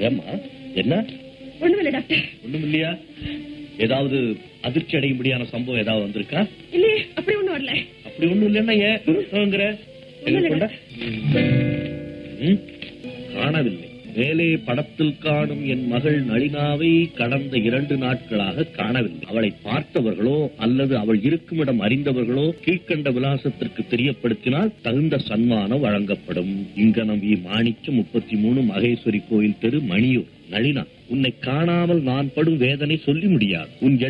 ஏம்மா என்ன ஒண்ணுமில்ல டாக்டர் ஒண்ணும் இல்லையா ஏதாவது அதிர்ச்சி அடையும்படியான சம்பவம் ஏதாவது வந்திருக்கா இல்லையே அப்படி ஒண்ணும் வரல அப்படி ஒண்ணும் இல்லைன்னா ஏன்ங்கிற எங்க கொண்ட ம், காணவில்லை மேலே படத்தில் காணும் என் மகள் நளினாவை கடந்த இரண்டு நாட்களாக காணவில்லை அவளை பார்த்தவர்களோ அல்லது அவள் இருக்குமிடம் அறிந்தவர்களோ கீழ்கண்ட விலாசத்திற்கு தெரியப்படுத்தினால் தகுந்த சன்மானம் வழங்கப்படும் இங்கனம் வி மாணிக்கம் முப்பத்தி மூணு மகேஸ்வரி கோயில் தெரு மணியூர் நளினா உன்னை காணாமல் நான் படும் வேதனை சொல்லி முடியாது உன்